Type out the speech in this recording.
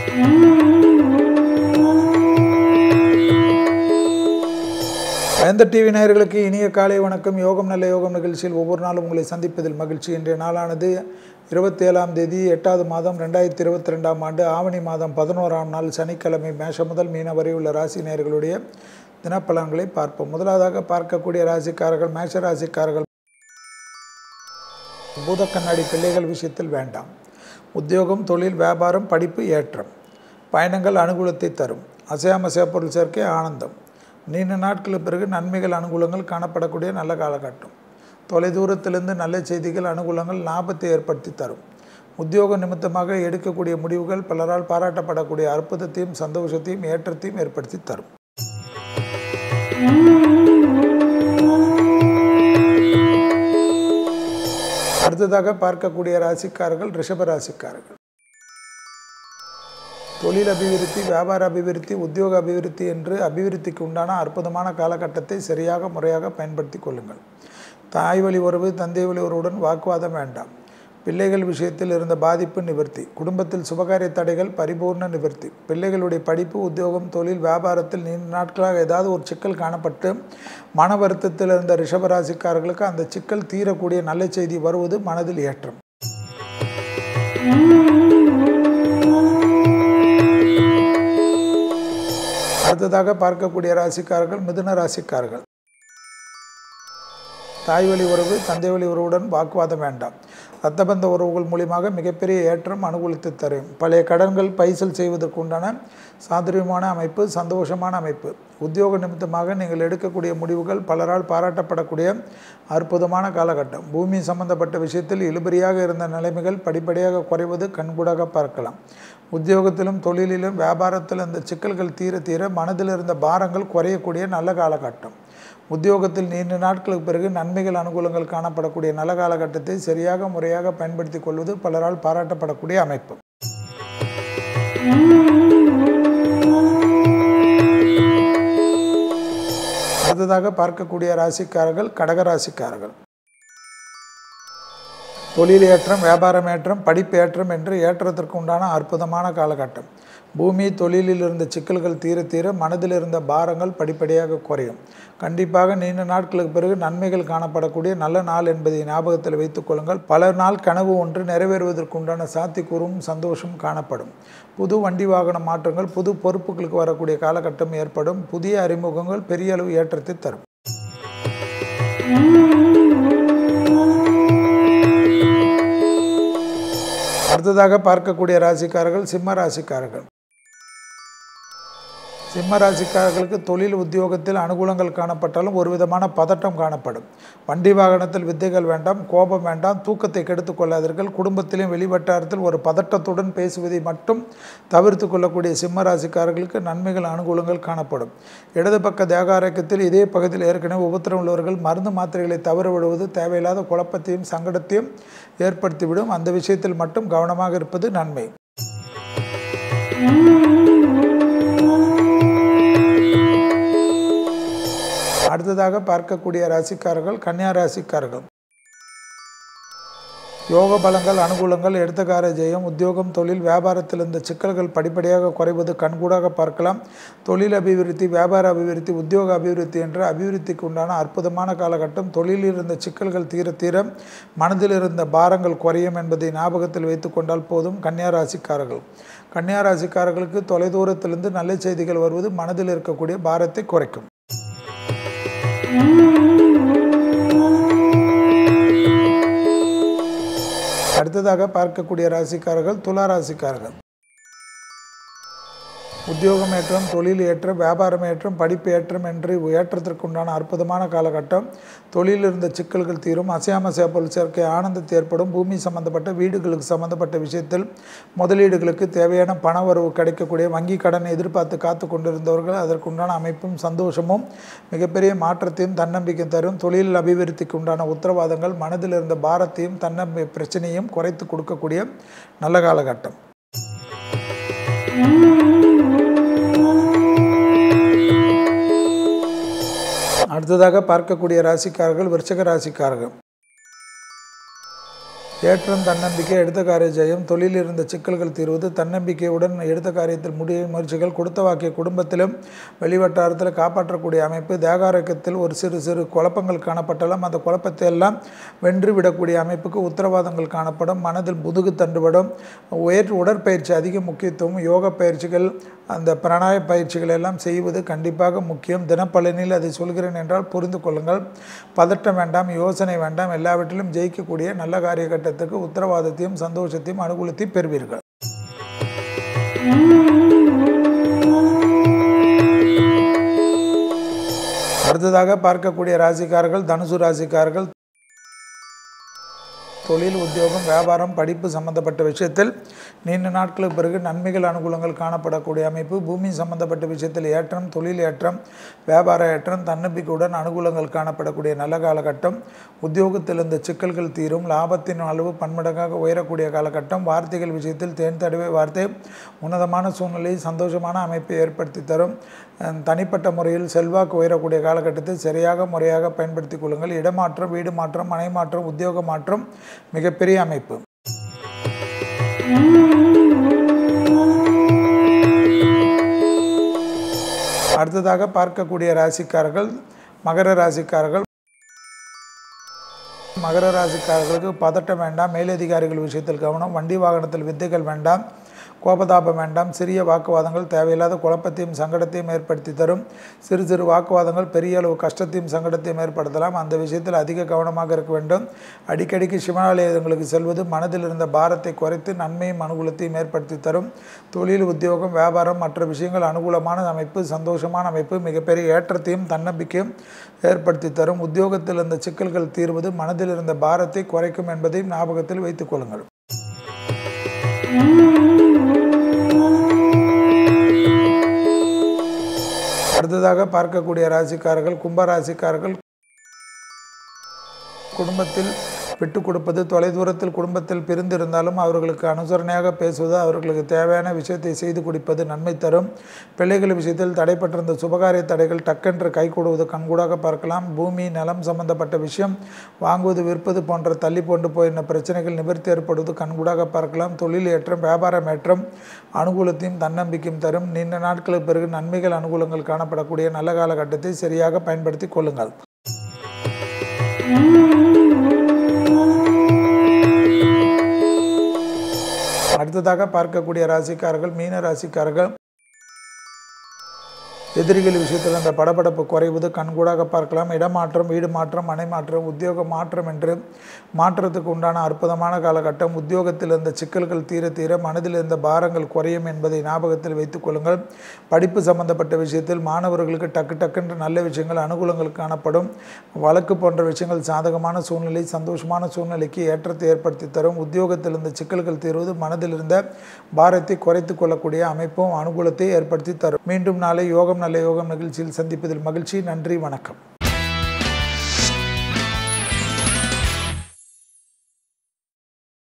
எந்த டிவி நேயர்களுக்கு இனிய காலை வணக்கம் யோகம் நல்ல யோகம் நிகழ்ச்சியில் ஒவ்வொரு நாளும் உங்களை சந்திப்பதில் மகிழ்ச்சி இன்றைய நாளானது இருபத்தி ஏழாம் தேதி எட்டாவது மாதம் ரெண்டாயிரத்தி இருபத்தி ரெண்டாம் ஆண்டு ஆவணி மாதம் பதினோராம் நாள் சனிக்கிழமை மேஷம் முதல் மீன வரை உள்ள ராசி நேயர்களுடைய தினப்பலன்களை பார்ப்போம் முதலாவதாக பார்க்கக்கூடிய ராசிக்காரர்கள் மேஷ ராசிக்காரர்கள் பூத கண்ணாடி பிள்ளைகள் விஷயத்தில் வேண்டாம் உத்தியோகம் தொழில் வியாபாரம் படிப்பு ஏற்றம் பயணங்கள் அனுகூலத்தை தரும் அசையாமசைய பொருள் சேர்க்கை ஆனந்தம் நீண்ட நாட்களுக்கு பிறகு நன்மைகள் அனுகூலங்கள் காணப்படக்கூடிய நல்ல காலகட்டம் தொலைதூரத்திலிருந்து நல்ல செய்திகள் அனுகூலங்கள் லாபத்தை ஏற்படுத்தி தரும் உத்தியோக நிமித்தமாக எடுக்கக்கூடிய முடிவுகள் பலரால் பாராட்டப்படக்கூடிய அற்புதத்தையும் சந்தோஷத்தையும் ஏற்றத்தையும் ஏற்படுத்தி தரும் அடுத்ததாக பார்க்கக்கூடிய ராசிக்காரர்கள் ரிஷப ராசிக்காரர்கள் தொழில் அபிவிருத்தி வியாபார அபிவிருத்தி உத்தியோக அபிவிருத்தி என்று அபிவிருத்திக்கு உண்டான அற்புதமான காலகட்டத்தை சரியாக முறையாக பயன்படுத்தி கொள்ளுங்கள் தாய் வழி உறவு தந்தை வழி உறவுடன் வாக்குவாதம் வேண்டாம் பிள்ளைகள் விஷயத்தில் இருந்த பாதிப்பு நிவர்த்தி குடும்பத்தில் சுபகாரிய தடைகள் பரிபூர்ண நிவர்த்தி பிள்ளைகளுடைய படிப்பு உத்தியோகம் தொழில் வியாபாரத்தில் நீண்ட நாட்களாக ஏதாவது ஒரு சிக்கல் காணப்பட்டு மன வருத்தத்தில் இருந்த ரிஷபராசிக்காரர்களுக்கு அந்த சிக்கல் தீரக்கூடிய நல்ல செய்தி வருவது மனதில் ஏற்றம் அடுத்ததாக பார்க்கக்கூடிய ராசிக்காரர்கள் மிதுன ராசிக்காரர்கள் தாய் வழி உறவு தந்தை வழி உறவுடன் வாக்குவாதம் வேண்டாம் ரத்தபந்த உறவுகள் மூலியமாக மிகப்பெரிய ஏற்றம் அனுகூலித்து தரும் பழைய கடன்கள் பைசல் செய்வதற்கு உண்டான சாதுரியமான அமைப்பு சந்தோஷமான அமைப்பு உத்தியோக நிமித்தமாக நீங்கள் எடுக்கக்கூடிய முடிவுகள் பலரால் பாராட்டப்படக்கூடிய அற்புதமான காலகட்டம் பூமி சம்பந்தப்பட்ட விஷயத்தில் இழுபறியாக இருந்த நிலைமைகள் படிப்படியாக குறைவது கண்கூடாக பார்க்கலாம் உத்தியோகத்திலும் தொழிலிலும் வியாபாரத்தில் இந்த சிக்கல்கள் தீர தீர மனதில் இருந்த பாரங்கள் குறையக்கூடிய நல்ல காலகட்டம் உத்தியோகத்தில் நீண்ட நாட்களுக்கு பிறகு நன்மைகள் அனுகூலங்கள் காணப்படக்கூடிய நல்ல காலகட்டத்தை சரியாக முறையாக பயன்படுத்தி கொள்வது பலரால் பாராட்டப்படக்கூடிய அமைப்பு அடுத்ததாக பார்க்கக்கூடிய ராசிக்காரர்கள் கடக ராசிக்காரர்கள் தொழில் ஏற்றம் வியாபாரம் ஏற்றம் படிப்பு ஏற்றம் என்று ஏற்றத்திற்கு உண்டான அற்புதமான காலகட்டம் பூமி தொழிலில் இருந்த சிக்கல்கள் தீர தீர மனதில் இருந்த பாரங்கள் படிப்படியாக குறையும் கண்டிப்பாக நீண்ட நாட்களுக்கு பிறகு நன்மைகள் காணப்படக்கூடிய நல்ல நாள் என்பதை ஞாபகத்தில் வைத்துக் கொள்ளுங்கள் பல நாள் கனவு ஒன்று நிறைவேறுவதற்கு உண்டான சாத்திக்கூறும் சந்தோஷம் காணப்படும் புது வண்டி வாகன மாற்றங்கள் புது பொறுப்புகளுக்கு வரக்கூடிய காலகட்டம் ஏற்படும் புதிய அறிமுகங்கள் பெரிய அளவு ஏற்றத்தை தரும் அடுத்ததாக பார்க்கக்கூடிய ராசிக்காரர்கள் சிம்ம ராசிக்காரர்கள் சிம்ம ராசிக்காரர்களுக்கு தொழில் உத்தியோகத்தில் அனுகூலங்கள் காணப்பட்டாலும் ஒரு விதமான பதட்டம் காணப்படும் வண்டி வாகனத்தில் வித்தைகள் வேண்டாம் கோபம் வேண்டாம் தூக்கத்தை கெடுத்து கொள்ளாதீர்கள் குடும்பத்திலும் வெளிவட்டாரத்தில் ஒரு பதட்டத்துடன் பேசுவதை மட்டும் தவிர்த்து கொள்ளக்கூடிய சிம்ம ராசிக்காரர்களுக்கு நன்மைகள் அனுகூலங்கள் காணப்படும் இடது பக்க தேக ஆரோக்கியத்தில் இதே பகுதியில் ஏற்கனவே உபத்திரம் உள்ளவர்கள் மருந்து மாத்திரைகளை தவற விடுவது தேவையில்லாத குழப்பத்தையும் சங்கடத்தையும் ஏற்படுத்திவிடும் அந்த விஷயத்தில் மட்டும் கவனமாக இருப்பது நன்மை அடுத்ததாக பார்க்கக்கூடிய ராசிக்காரர்கள் கன்னியா ராசிக்காரர்கள் யோக பலங்கள் அனுகூலங்கள் எடுத்தகார ஜெயம் உத்தியோகம் தொழில் வியாபாரத்தில் இருந்த சிக்கல்கள் படிப்படியாக குறைவது கண்கூடாக பார்க்கலாம் தொழில் அபிவிருத்தி வியாபார அபிவிருத்தி உத்தியோக அபிவிருத்தி என்ற அபிவிருத்திக்கு உண்டான அற்புதமான காலகட்டம் தொழிலில் இருந்த சிக்கல்கள் தீர தீர மனதில் இருந்த பாரங்கள் குறையும் என்பதை ஞாபகத்தில் வைத்து கொண்டால் போதும் கன்னியா ராசிக்காரர்கள் கன்னியா ராசிக்காரர்களுக்கு தொலைதூரத்திலிருந்து நல்ல செய்திகள் வருவது மனதில் இருக்கக்கூடிய பாரத்தை குறைக்கும் அடுத்ததாக பார்க்கக்கூடிய ராசிக்காரர்கள் துலா ராசிக்காரர்கள் உத்தியோகம் ஏற்றம் தொழில் ஏற்றம் வியாபாரம் ஏற்றம் படிப்பு ஏற்றம் என்று ஏற்றத்திற்குண்டான அற்புதமான காலகட்டம் தொழிலில் இருந்த சிக்கல்கள் தீரும் அசையாமசைய பொருள் சேர்க்கை ஆனந்தத்தை ஏற்படும் பூமி சம்பந்தப்பட்ட வீடுகளுக்கு சம்பந்தப்பட்ட விஷயத்தில் முதலீடுகளுக்கு தேவையான பண வரவு கிடைக்கக்கூடிய வங்கி கடனை எதிர்பார்த்து காத்து கொண்டிருந்தவர்கள் அதற்குண்டான அமைப்பும் சந்தோஷமும் மிகப்பெரிய மாற்றத்தையும் தன்னம்பிக்கை தரும் தொழில் அபிவிருத்திக்கு உண்டான உத்தரவாதங்கள் மனதில் இருந்த பாரத்தையும் தன்னம்பி பிரச்சனையும் குறைத்து கொடுக்கக்கூடிய நல்ல காலகட்டம் அடுத்ததாக பார்க்கக்கூடிய ராசிக்காரர்கள் விருச்சக ராசிக்காரர்கள் ஏற்றம் தன்னம்பிக்கை எடுத்த காரிய ஜெயம் தொழிலில் இருந்த சிக்கல்கள் தீர்வது தன்னம்பிக்கையுடன் எடுத்த காரியத்தில் முடிய முயற்சிகள் கொடுத்த வாக்கிய குடும்பத்திலும் வெளிவட்டாரத்தில் காப்பாற்றக்கூடிய அமைப்பு தேகாரக்கத்தில் ஒரு சிறு சிறு குழப்பங்கள் காணப்பட்டாலும் அந்த குழப்பத்தை எல்லாம் வென்று விடக்கூடிய அமைப்புக்கு உத்தரவாதங்கள் காணப்படும் மனதில் முதுகு தண்டுபடும் உயர் உடற்பயிற்சி அதிக முக்கியத்துவம் யோக பயிற்சிகள் அந்த பிராணாய பயிற்சிகள் எல்லாம் செய்வது கண்டிப்பாக முக்கியம் தினப்பலனில் அதை சொல்கிறேன் என்றால் புரிந்து கொள்ளுங்கள் பதட்டம் வேண்டாம் யோசனை வேண்டாம் எல்லாவற்றிலும் ஜெயிக்கக்கூடிய நல்ல காரிய கட்டத்துக்கு உத்தரவாதத்தையும் சந்தோஷத்தையும் அனுகூலத்தையும் பெறுவீர்கள் அடுத்ததாக பார்க்கக்கூடிய ராசிக்காரர்கள் தனுசு ராசிக்காரர்கள் தொழில் உத்தியோகம் வியாபாரம் படிப்பு சம்பந்தப்பட்ட விஷயத்தில் நீண்ட நாட்களுக்கு பிறகு நன்மைகள் அனுகூலங்கள் காணப்படக்கூடிய அமைப்பு பூமி சம்பந்தப்பட்ட விஷயத்தில் ஏற்றம் தொழில் ஏற்றம் வியாபார ஏற்றம் தன்னம்பிக்கையுடன் அனுகூலங்கள் காணப்படக்கூடிய நல்ல காலகட்டம் உத்தியோகத்தில் இந்த சிக்கல்கள் தீரும் லாபத்தின் அளவு பன்மடங்காக உயரக்கூடிய காலகட்டம் வார்த்தைகள் விஷயத்தில் தேன் தடவை வார்த்தை உன்னதமான சூழ்நிலை சந்தோஷமான அமைப்பை ஏற்படுத்தி தரும் தனிப்பட்ட முறையில் செல்வாக்கு உயரக்கூடிய காலகட்டத்தை சரியாக முறையாக பயன்படுத்தி கொள்ளுங்கள் இடமாற்றம் வீடு மாற்றம் மனை மாற்றம் உத்தியோக மாற்றம் மிகப்பெரிய அமைப்பு அடுத்ததாக பார்க்கக்கூடிய ராசிக்காரர்கள் மகர ராசிக்காரர்கள் மகர ராசிக்காரர்களுக்கு பதட்டம் வேண்டாம் மேலதிகாரிகள் விஷயத்தில் கவனம் வண்டி வாகனத்தில் வித்தைகள் வேண்டாம் கோபதாபம் வேண்டாம் சிறிய வாக்குவாதங்கள் தேவையில்லாத குழப்பத்தையும் சங்கடத்தையும் ஏற்படுத்தி தரும் சிறு சிறு வாக்குவாதங்கள் பெரிய அளவு கஷ்டத்தையும் சங்கடத்தையும் ஏற்படுத்தலாம் அந்த விஷயத்தில் அதிக கவனமாக இருக்க வேண்டும் அடிக்கடிக்கு சிவனாலயங்களுக்கு செல்வது மனதில் இருந்த பாரத்தை குறைத்து நன்மையும் அனுகூலத்தையும் ஏற்படுத்தி தரும் தொழில் உத்தியோகம் வியாபாரம் மற்ற விஷயங்கள் அனுகூலமான அமைப்பு சந்தோஷமான அமைப்பு மிகப்பெரிய ஏற்றத்தையும் தன்னம்பிக்கையும் ஏற்படுத்தி தரும் உத்தியோகத்தில் இருந்த சிக்கல்கள் தீர்வது மனதில் இருந்த பாரத்தை குறைக்கும் என்பதையும் ஞாபகத்தில் வைத்துக் கொள்ளுங்கள் அடுத்ததாக பார்க்கக்கூடிய ராசிக்காரர்கள் கும்ப ராசிக்காரர்கள் குடும்பத்தில் விட்டு கொடுப்பது தொலைதூரத்தில் குடும்பத்தில் பிரிந்திருந்தாலும் அவர்களுக்கு அனுசரணையாக பேசுவது அவர்களுக்கு தேவையான விஷயத்தை செய்து கொடுப்பது நன்மை தரும் பிள்ளைகள் விஷயத்தில் தடைப்பட்டிருந்த சுபகாரிய தடைகள் டக்கென்று கை கூடுவது கண்கூடாக பார்க்கலாம் பூமி நிலம் சம்பந்தப்பட்ட விஷயம் வாங்குவது விற்பது போன்ற தள்ளி கொண்டு போயிருந்த பிரச்சனைகள் நிவர்த்தி ஏற்படுவது கண்கூடாக பார்க்கலாம் தொழில் ஏற்றம் வியாபாரம் ஏற்றம் அனுகூலத்தையும் தன்னம்பிக்கையும் தரும் நீண்ட நாட்களுக்கு பிறகு நன்மைகள் அனுகூலங்கள் காணப்படக்கூடிய நல்ல காலகட்டத்தை சரியாக பயன்படுத்தி கொள்ளுங்கள் அடுத்ததாக பார்க்கக்கூடிய ராசிக்காரர்கள் மீன ராசிக்காரர்கள் எதிரிகள் விஷயத்தில் அந்த படபடப்பு குறைவது கண்கூடாக பார்க்கலாம் இடமாற்றம் வீடு மாற்றம் மனை மாற்றம் உத்தியோக மாற்றம் என்று மாற்றத்துக்கு உண்டான அற்புதமான காலகட்டம் உத்தியோகத்தில் இருந்த சிக்கல்கள் தீர தீர மனதில் இருந்த பாரங்கள் குறையும் என்பதை ஞாபகத்தில் வைத்துக் கொள்ளுங்கள் படிப்பு சம்பந்தப்பட்ட விஷயத்தில் மாணவர்களுக்கு டக்கு டக்குன்ற நல்ல விஷயங்கள் அனுகூலங்கள் காணப்படும் வழக்கு போன்ற விஷயங்கள் சாதகமான சூழ்நிலை சந்தோஷமான சூழ்நிலைக்கு ஏற்றத்தை ஏற்படுத்தி தரும் உத்தியோகத்தில் இருந்த சிக்கல்கள் தீர்வது மனதில் இருந்த பாரத்தை குறைத்து கொள்ளக்கூடிய அமைப்பும் அனுகூலத்தை ஏற்படுத்தி தரும் மீண்டும் நாளை யோகம் நல்ல யோகம் நிகழ்ச்சியில் சந்திப்பதில் மகிழ்ச்சி நன்றி வணக்கம்